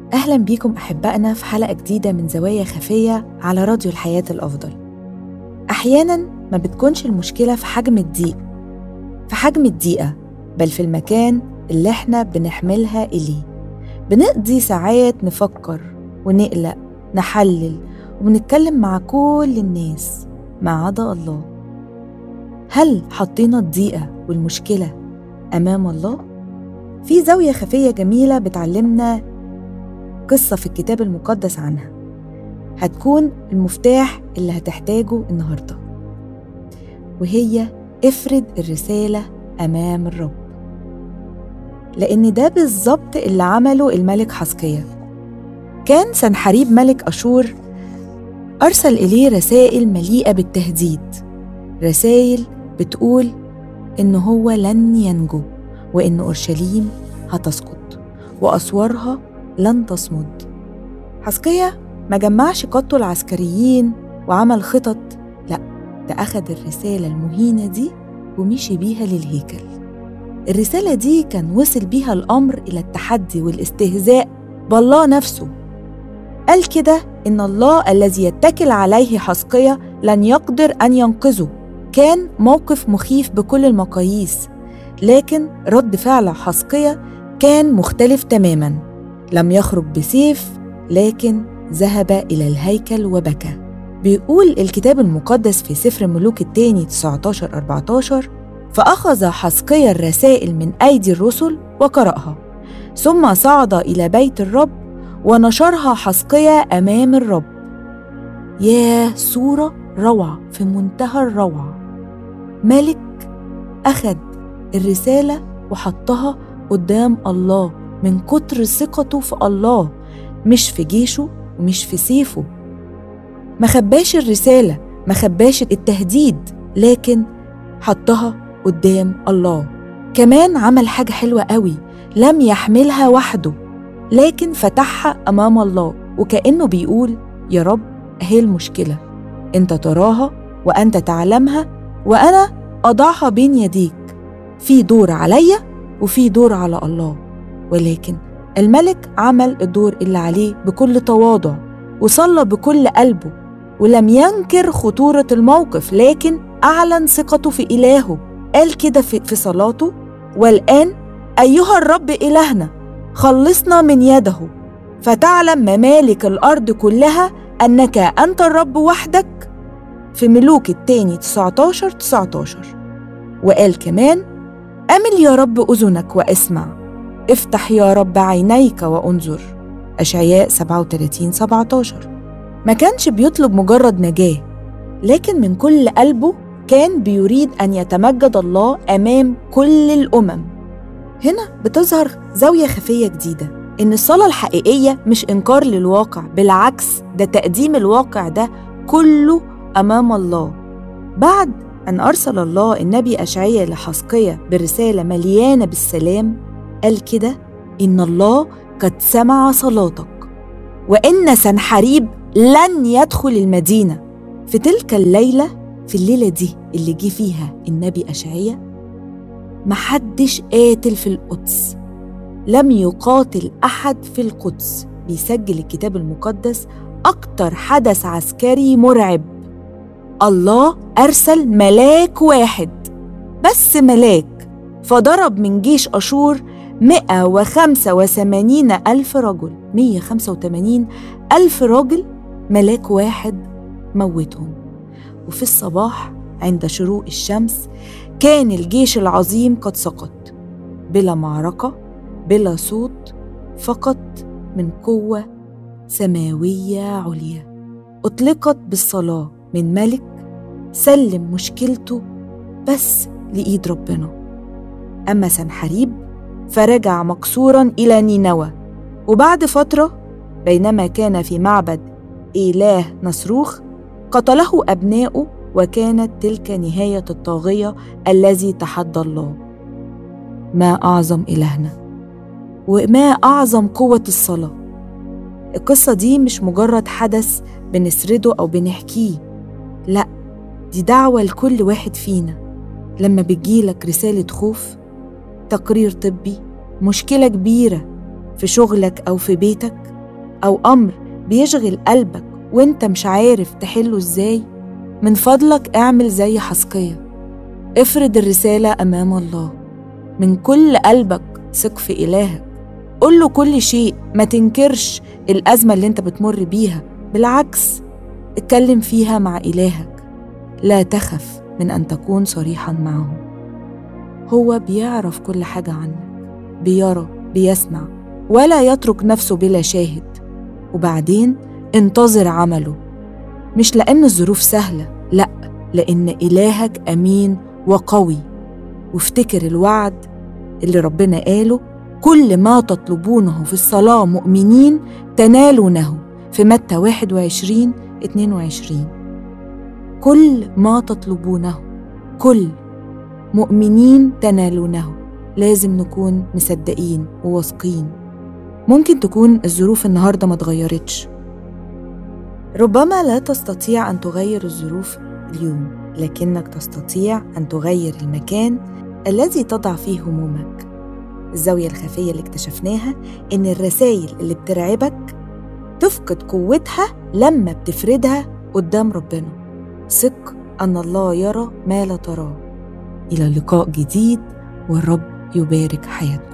أهلا بيكم أحبائنا في حلقة جديدة من زوايا خفية على راديو الحياة الأفضل أحيانا ما بتكونش المشكلة في حجم الضيق في حجم الضيقة بل في المكان اللي احنا بنحملها إليه بنقضي ساعات نفكر ونقلق نحلل وبنتكلم مع كل الناس ما عدا الله هل حطينا الضيقة والمشكلة أمام الله؟ في زاوية خفية جميلة بتعلمنا قصة في الكتاب المقدس عنها هتكون المفتاح اللي هتحتاجه النهاردة وهي افرد الرسالة أمام الرب لأن ده بالظبط اللي عمله الملك حسقية كان سنحريب ملك أشور أرسل إليه رسائل مليئة بالتهديد رسائل بتقول إن هو لن ينجو وإن أورشليم هتسقط وأسوارها لن تصمد حسقية ما جمعش قادته العسكريين وعمل خطط لا ده أخد الرسالة المهينة دي ومشي بيها للهيكل الرسالة دي كان وصل بيها الأمر إلى التحدي والاستهزاء بالله نفسه قال كده إن الله الذي يتكل عليه حسقية لن يقدر أن ينقذه كان موقف مخيف بكل المقاييس لكن رد فعل حسقية كان مختلف تماما لم يخرج بسيف لكن ذهب إلى الهيكل وبكى بيقول الكتاب المقدس في سفر ملوك الثاني 19 14 فأخذ حسقية الرسائل من أيدي الرسل وقرأها ثم صعد إلى بيت الرب ونشرها حسقية أمام الرب يا صورة روعة في منتهى الروعة ملك أخد الرسالة وحطها قدام الله من كتر ثقته في الله مش في جيشه ومش في سيفه ما خباش الرسالة ما خباش التهديد لكن حطها قدام الله كمان عمل حاجة حلوة قوي لم يحملها وحده لكن فتحها أمام الله وكأنه بيقول يا رب أهي المشكلة أنت تراها وأنت تعلمها وأنا أضعها بين يديك في دور عليا وفي دور على الله ولكن الملك عمل الدور اللي عليه بكل تواضع وصلى بكل قلبه ولم ينكر خطورة الموقف لكن أعلن ثقته في إلهه قال كده في, في صلاته والآن أيها الرب إلهنا خلصنا من يده فتعلم ممالك الأرض كلها أنك أنت الرب وحدك في ملوك التاني 19 19 وقال كمان أمل يا رب أذنك واسمع افتح يا رب عينيك وانظر أشعياء 37 17 ما كانش بيطلب مجرد نجاة لكن من كل قلبه كان بيريد أن يتمجد الله أمام كل الأمم هنا بتظهر زاوية خفية جديدة إن الصلاة الحقيقية مش إنكار للواقع بالعكس ده تقديم الواقع ده كله أمام الله بعد أن أرسل الله النبي أشعية لحسقية برسالة مليانة بالسلام قال كده إن الله قد سمع صلاتك وإن سنحريب لن يدخل المدينة في تلك الليلة في الليلة دي اللي جه فيها النبي أشعية محدش قاتل في القدس لم يقاتل أحد في القدس بيسجل الكتاب المقدس أكتر حدث عسكري مرعب الله أرسل ملاك واحد بس ملاك فضرب من جيش أشور 185 ألف رجل 185 ألف راجل ملاك واحد موتهم وفي الصباح عند شروق الشمس كان الجيش العظيم قد سقط بلا معركة بلا صوت فقط من قوة سماوية عليا أطلقت بالصلاة من ملك سلم مشكلته بس لإيد ربنا أما سنحريب فرجع مكسورا إلى نينوى وبعد فترة بينما كان في معبد إله نصروخ قتله أبناؤه وكانت تلك نهاية الطاغية الذي تحدى الله ما أعظم إلهنا وما أعظم قوة الصلاة القصة دي مش مجرد حدث بنسرده أو بنحكيه لأ دي دعوة لكل واحد فينا لما بتجيلك رسالة خوف تقرير طبي مشكلة كبيرة في شغلك أو في بيتك أو أمر بيشغل قلبك وانت مش عارف تحله ازاي من فضلك اعمل زي حسقية افرض الرسالة أمام الله من كل قلبك ثق في إلهك قول له كل شيء ما تنكرش الأزمة اللي انت بتمر بيها بالعكس اتكلم فيها مع إلهك لا تخف من أن تكون صريحا معه هو بيعرف كل حاجة عنك بيرى بيسمع ولا يترك نفسه بلا شاهد وبعدين انتظر عمله مش لأن الظروف سهلة لأ لأن إلهك أمين وقوي وافتكر الوعد اللي ربنا قاله كل ما تطلبونه في الصلاة مؤمنين تنالونه في متى 21 22 كل ما تطلبونه كل مؤمنين تنالونه لازم نكون مصدقين وواثقين ممكن تكون الظروف النهارده ما اتغيرتش ربما لا تستطيع ان تغير الظروف اليوم لكنك تستطيع ان تغير المكان الذي تضع فيه همومك الزاويه الخفيه اللي اكتشفناها ان الرسائل اللي بترعبك تفقد قوتها لما بتفردها قدام ربنا ثق ان الله يرى ما لا تراه الى لقاء جديد والرب يبارك حياتنا